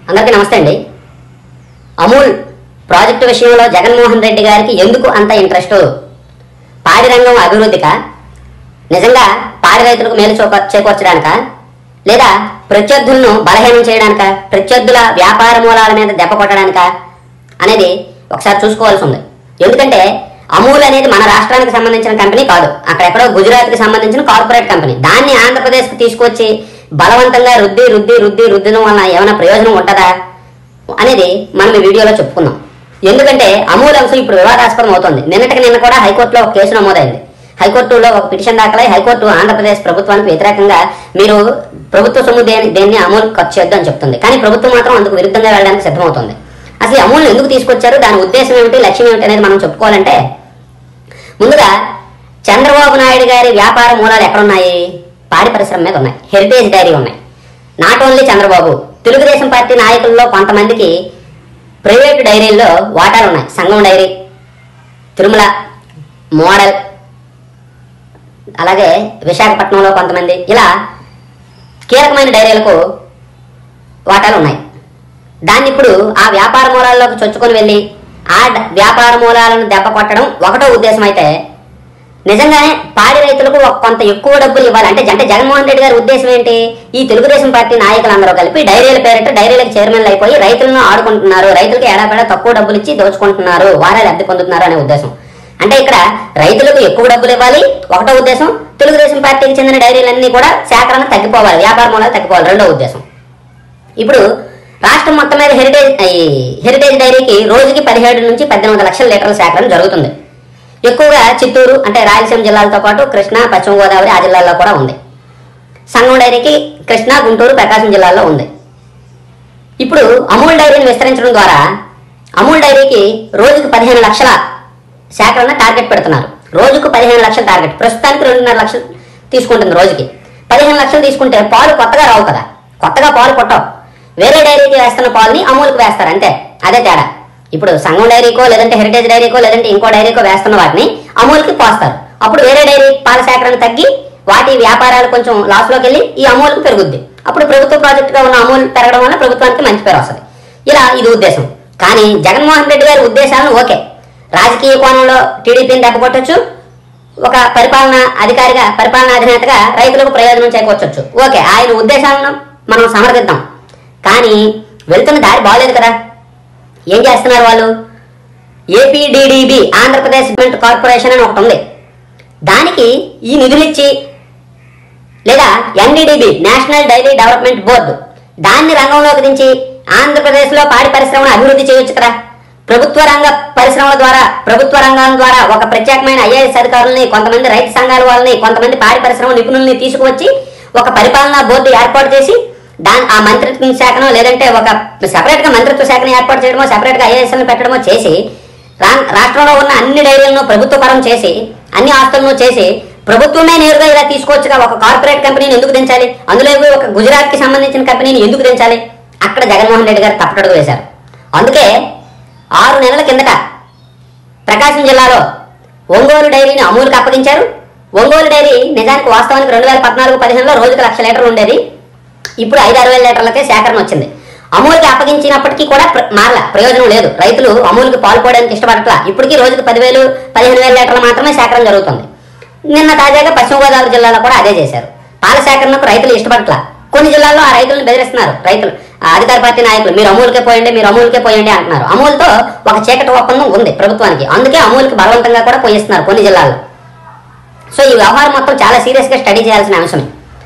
అందరికీ నమస్తే అండి అమూల్ ప్రాజెక్టు విషయంలో జగన్మోహన్ రెడ్డి గారికి ఎందుకు అంత ఇంట్రెస్ట్ పాడి రంగం అభివృద్ధిక నిజంగా పాడి రైతులకు మేలు చూప చేకూర్చడానిక లేదా ప్రత్యర్థులను బలహీనం చేయడానిక ప్రత్యర్థుల వ్యాపార మూలాల మీద దెబ్బ కొట్టడానిక అనేది ఒకసారి చూసుకోవాల్సి ఉంది ఎందుకంటే అమూల్ అనేది మన రాష్ట్రానికి సంబంధించిన కంపెనీ కాదు అక్కడెక్కడో గుజరాత్కి సంబంధించిన కార్పొరేట్ కంపెనీ దాన్ని ఆంధ్రప్రదేశ్కి తీసుకొచ్చి బలవంతంగా రుద్ది రుద్ది రుద్ది రుద్దడం వలన ఏమైనా ప్రయోజనం ఉంటుందా అనేది మనం ఈ వీడియోలో చెప్పుకుందాం ఎందుకంటే అమూల్ అంశం ఇప్పుడు వివాదాస్పదం అవుతుంది నిన్నటికి నిన్న కూడా హైకోర్టులో ఒక కేసు నమోదైంది హైకోర్టులో ఒక పిటిషన్ దాఖలై హైకోర్టు ఆంధ్రప్రదేశ్ ప్రభుత్వానికి వ్యతిరేకంగా మీరు ప్రభుత్వ సొమ్ము దేని దేన్ని అమూల్ ఖర్చు చేద్దాం చెప్తుంది కానీ ప్రభుత్వం మాత్రం అందుకు విరుద్ధంగా వెళ్ళడానికి సిద్ధమవుతుంది అసలు ఈ అమూల్ని ఎందుకు తీసుకొచ్చారు దాని ఉద్దేశం ఏమిటి లక్ష్యం ఏమిటి అనేది మనం చెప్పుకోవాలంటే ముందుగా చంద్రబాబు నాయుడు గారి వ్యాపార మూలాలు ఎక్కడున్నాయి పాడి పరిశ్రమ మీద ఉన్నాయి హెరిటేజ్ డైరీ ఉన్నాయి not only Chandrababu Telugu Desam party నాయకుల్లో కొంతమందికి ప్రైవేటు డైరీల్లో వాటాలు ఉన్నాయి సంగం డైరీ తిరుమల మోడల్ అలాగే విశాఖపట్నంలో కొంతమంది ఇలా కీలకమైన డైరీలకు వాటాలు ఉన్నాయి దాన్ని ఇప్పుడు ఆ వ్యాపార మూలాల్లోకి చొచ్చుకొని వెళ్ళి ఆ డ- వ్యాపార మూలాలను దెబ్బ కొట్టడం ఒకటో ఉద్దేశం అయితే నిజంగానే పాడి రైతులకు ఒక కొంత ఎక్కువ డబ్బులు ఇవ్వాలి అంటే అంటే జగన్మోహన్ రెడ్డి గారి ఉద్దేశం ఏంటి ఈ తెలుగుదేశం పార్టీ నాయకులందరూ కలిపి డైరీల పేరిట డైరీలకు చైర్మన్లు అయిపోయి రైతులను ఆడుకుంటున్నారు రైతులకు ఏడాపేడా తక్కువ డబ్బులు ఇచ్చి దోచుకుంటున్నారు వారే లబ్ధి పొందుతున్నారు అనే ఉద్దేశం అంటే ఇక్కడ రైతులకు ఎక్కువ డబ్బులు ఇవ్వాలి ఒకటో ఉద్దేశం తెలుగుదేశం పార్టీకి చెందిన డైరీలన్నీ కూడా సేకరణ తగ్గిపోవాలి వ్యాపార మూలాలు తగ్గిపోవాలి రెండో ఉద్దేశం ఇప్పుడు రాష్ట్రం మొత్తం మీద హెరిటేజ్ ఈ హెరిటేజ్ డైరీకి రోజుకి పదిహేడు నుంచి పద్దెనిమిది లక్షల లీటర్ల సేకరణ జరుగుతుంది ఎక్కువగా చిత్తూరు అంటే రాయలసీమ జిల్లాలతో పాటు కృష్ణా పశ్చిమ గోదావరి ఆ జిల్లాల్లో కూడా ఉంది సంగం డైరీకి కృష్ణా గుంటూరు ప్రకాశం జిల్లాల్లో ఉంది ఇప్పుడు అమూల్ డైరీని విస్తరించడం ద్వారా అమూల్ డైరీకి రోజుకు పదిహేను లక్షల సేకరణ టార్గెట్ పెడుతున్నారు రోజుకు పదిహేను లక్షల టార్గెట్ ప్రస్తుతానికి రెండున్నర లక్షలు తీసుకుంటుంది రోజుకి పదిహేను లక్షలు తీసుకుంటే పాలు కొత్తగా రావు కదా కొత్తగా పాలు కొట్టవు వేరే డైరీకి వేస్తున్న పాలని అమూల్కి వేస్తారు అంతే అదే తేడా ఇప్పుడు సంగం డైరీకో లేదంటే హెరిటేజ్ డైరీకో లేదంటే ఇంకో డైరీకో వేస్తున్న వాటిని అమూల్కి పోస్తారు అప్పుడు వేరే డైరీ పాల సేకరణ తగ్గి వాటి వ్యాపారాలు కొంచెం లాస్లోకి వెళ్ళి ఈ అమూల్కి పెరుగుద్ది అప్పుడు ప్రభుత్వ ప్రాజెక్టుగా ఉన్న అమూల్ పెరగడం వల్ల ప్రభుత్వానికి మంచి పేరు వస్తుంది ఇలా ఇది ఉద్దేశం కానీ జగన్మోహన్ రెడ్డి గారి ఉద్దేశాలను ఓకే రాజకీయ కోణంలో టీడీపీని దెబ్బకొట్టచ్చు ఒక పరిపాలన అధికారిగా పరిపాలనా అధినేతగా రైతులకు ప్రయోజనం చేకూర్చొచ్చు ఓకే ఆయన ఉద్దేశాలను మనం సమర్థిద్దాం కానీ వెళ్తున్న దారి బాగలేదు కదా ఏం చేస్తున్నారు వాళ్ళు ఏపీడీడీబీ ఆంధ్రప్రదేశ్ డెవలప్మెంట్ కార్పొరేషన్ అని ఒకటి ఉంది దానికి ఈ నిధులిచ్చి లేదా NDDB national dairy development board దాన్ని రంగంలోకి దించి ఆంధ్రప్రదేశ్లో పాడి పరిశ్రమను అభివృద్ధి చేయొచ్చు కదా ప్రభుత్వ రంగ పరిశ్రమల ద్వారా ప్రభుత్వ రంగం ద్వారా ఒక ప్రత్యేకమైన ఐఏఎస్ అధికారులని కొంతమంది రైతు సంఘాల వాళ్ళని కొంతమంది పాడి పరిశ్రమ నిపుణుల్ని తీసుకువచ్చి ఒక పరిపాలనా బోర్డు ఏర్పాటు చేసి దాని ఆ మంత్రిత్వ శాఖను లేదంటే ఒక సెపరేట్ గా మంత్రిత్వ శాఖను ఏర్పాటు చేయడమో సెపరేట్ గా ఐఏఎస్ పెట్టడమో చేసి రా- రాష్ట్రంలో ఉన్న అన్ని డైరీలను ప్రభుత్వ పరం చేసి అన్ని ఆస్తులను చేసి ప్రభుత్వమే నేరుగా ఇలా తీసుకోవచ్చుగా ఒక కార్పొరేట్ కంపెనీని ఎందుకు దించాలి అందులో ఏవో ఒక గుజరాత్ కి సంబంధించిన కంపెనీని ఎందుకు దించాలి అక్కడ జగన్మోహన్ రెడ్డి గారు తప్పటడుగు వేశారు అందుకే ఆరు నెలల కిందట ప్రకాశం జిల్లాలో ఒంగోలు డైరీని అమూల్కి అప్పగించారు ఒంగోలు డైరీ నిజానికి వాస్తవానికి రెండు వేల పద్నాలుగు పదిహేనులో రోజుకు లక్ష లీటర్లు ఉండేది ఇప్పుడు ఐదు ఆరు వేల లీటర్లకే సేకరణ వచ్చింది అమూల్కి అప్పగించినప్పటికీ కూడా ప్ర- మారల ప్రయోజనం లేదు రైతులు అమూల్కి పాలు పోవడానికి ఇష్టపడట్లా ఇప్పటికీ రోజుకు పదివేలు పదిహేను వేల లీటర్లు మాత్రమే సేకరణ జరుగుతుంది నిన్న తాజాగా పశ్చిమ గోదావరి జిల్లాలో కూడా అదే చేశారు పాల సేకరణకు రైతులు ఇష్టపడట్లా కొన్ని జిల్లాల్లో ఆ రైతులను బెదిరిస్తున్నారు రైతులు ఆ అధికార పార్టీ నాయకులు మీరు అమూల్కే పోయండి మీరు అమూల్కే పోయండి అంటున్నారు అమూల్తో ఒక చీకటి ఒప్పందం ఉంది ప్రభుత్వానికి అందుకే అమూల్కి బలవంతంగా కూడా పోయిస్తున్నారు కొన్ని జిల్లాల్లో సో ఈ వ్యవహారం మొత్తం చాలా సీరియస్ గా స్టడీ చేయాల్సిన అంశమే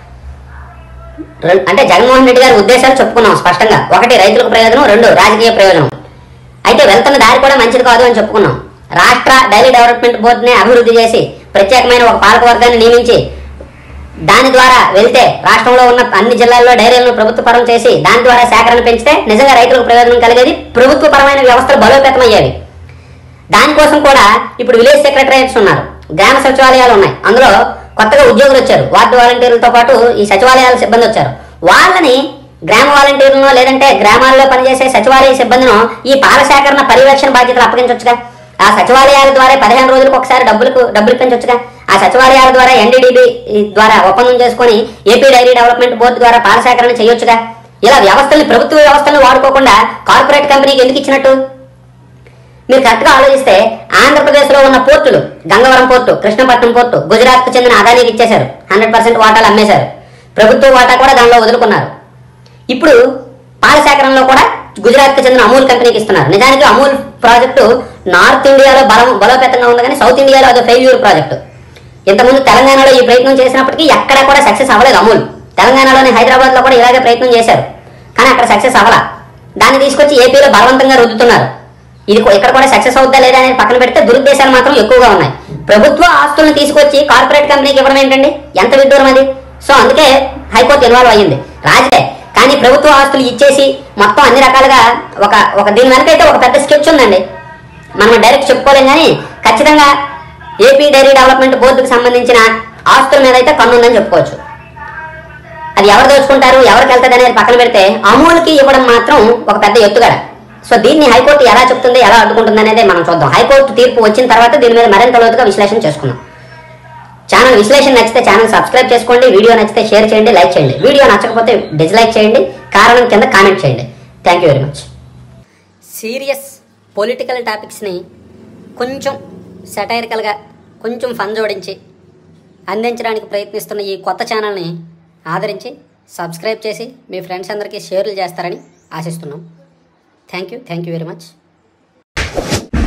రెం- అంటే జగన్మోహన్ రెడ్డి గారి ఉద్దేశాలు చెప్పుకున్నాం స్పష్టంగా ఒకటి రైతులకు ప్రయోజనం రెండు రాజకీయ ప్రయోజనం అయితే వెళ్తున్న దారి కూడా మంచిది కాదు అని చెప్పుకున్నాం రాష్ట్ర డైరీ డెవలప్మెంట్ బోర్డుని అభివృద్ధి చేసి ప్రత్యేకమైన ఒక పాలక వర్గాన్ని నియమించి దాని ద్వారా వెళ్తే రాష్ట్రంలో ఉన్న అన్ని జిల్లాల్లో డైరీలను ప్రభుత్వ పరం చేసి దాని ద్వారా సేకరణ పెంచితే నిజంగా రైతులకు ప్రయోజనం కలిగేది ప్రభుత్వ పరమైన వ్యవస్థలు బలోపేతం అయ్యేవి దానికోసం కూడా ఇప్పుడు విలేజ్ సెక్రటరియట్స్ ఉన్నారు గ్రామ సచివాలయాలు ఉన్నాయి అందులో కొత్తగా ఉద్యోగులు వచ్చారు వార్డు వాలంటీర్లతో పాటు ఈ సచివాలయాల సిబ్బంది వచ్చారు వాళ్ళని గ్రామ వాలంటీర్లను లేదంటే గ్రామాల్లో పనిచేసే సచివాలయ సిబ్బందిను ఈ పాల సేకరణ పర్యవేక్షణ బాధ్యతలు అప్పగించవచ్చుగా ఆ సచివాలయాల ద్వారా పదిహేను రోజులకు ఒకసారి డబ్బులకు డబ్బులు పెంచొచ్చుగా ఆ సచివాలయాల ద్వారా ఎన్డీడీబీ ద్వారా ఒప్పందం చేసుకొని ఏపీ డైరీ డెవలప్మెంట్ బోర్డు ద్వారా పాల సేకరణ చేయొచ్చుగా ఇలా వ్యవస్థల్ని ప్రభుత్వ వ్యవస్థలను వాడుకోకుండా కార్పొరేట్ కంపెనీకి ఎందుకు ఇచ్చినట్టు మీరు కరెక్ట్గా ఆలోచిస్తే ఆంధ్రప్రదేశ్లో ఉన్న పోర్టులు గంగవరం పోర్టు కృష్ణపట్నం పోర్టు గుజరాత్కు చెందిన అదానీకి ఇచ్చేశారు హండ్రెడ్ పర్సెంట్ వాటాలు అమ్మేశారు ప్రభుత్వ వాటా కూడా దానిలో వదులుకున్నారు ఇప్పుడు పాల సేకరణలో కూడా గుజరాత్కు చెందిన అమూల్ కంపెనీకి ఇస్తున్నారు నిజానికి అమూల్ ప్రాజెక్టు నార్త్ ఇండియాలో బలం బలోపేతంగా ఉంది కానీ సౌత్ ఇండియాలో అది ఫెయిల్యూర్ ప్రాజెక్టు ఇంతకుముందు తెలంగాణలో ఈ ప్రయత్నం చేసినప్పటికీ ఎక్కడ కూడా సక్సెస్ అవ్వలేదు అమూల్ తెలంగాణలోని హైదరాబాద్లో కూడా ఇలాగే ప్రయత్నం చేశారు కానీ అక్కడ సక్సెస్ అవ్వాల దాన్ని తీసుకొచ్చి ఏపీలో బలవంతంగా రుద్దుతున్నారు ఇది కూ- ఇక్కడ కూడా సక్సెస్ అవుద్దా లేదా అనేది పక్కన పెడితే దురుద్దేశాలు మాత్రం ఎక్కువగా ఉన్నాయి ప్రభుత్వ ఆస్తులను తీసుకొచ్చి కార్పొరేట్ కంపెనీకి ఇవ్వడం ఏంటండి ఎంత విడ్డూరం అది సో అందుకే హైకోర్టు ఇన్వాల్వ్ అయ్యింది రాజే కానీ ప్రభుత్వ ఆస్తులు ఇచ్చేసి మొత్తం అన్ని రకాలుగా ఒక ఒక దీని వెనకైతే ఒక పెద్ద స్కెచ్ ఉందండి మనం డైరెక్ట్ చెప్పుకోలేం కానీ ఖచ్చితంగా ఏపీ డైరీ డెవలప్మెంట్ బోర్డుకు సంబంధించిన ఆస్తుల మీద అయితే కన్ను ఉందని చెప్పుకోవచ్చు అది ఎవరు దోచుకుంటారు ఎవరికి వెళ్తుంది అనేది పక్కన పెడితే అమూల్కి ఇవ్వడం మాత్రం ఒక పెద్ద ఎత్తుగడ సో దీన్ని హైకోర్టు ఎలా చెప్తుంది ఎలా అడ్డుకుంటుంది అనేది మనం చూద్దాం హైకోర్టు తీర్పు వచ్చిన తర్వాత దీని మీద మరింత లోతుగా విశ్లేషణ చేసుకుందాం ఛానల్ విశ్లేషణ నచ్చితే ఛానల్ సబ్స్క్రైబ్ చేసుకోండి వీడియో నచ్చితే షేర్ చేయండి లైక్ చేయండి వీడియో నచ్చకపోతే డిస్లైక్ చేయండి కారణం కింద కామెంట్ చేయండి thank you very much serious political టాపిక్స్ని కొంచెం సెటైరికల్గా కొంచెం ఫన్ జోడించి అందించడానికి ప్రయత్నిస్తున్న ఈ కొత్త ఛానల్ని ఆదరించి సబ్స్క్రైబ్ చేసి మీ ఫ్రెండ్స్ అందరికీ షేర్లు చేస్తారని ఆశిస్తున్నాం thank you thank you very much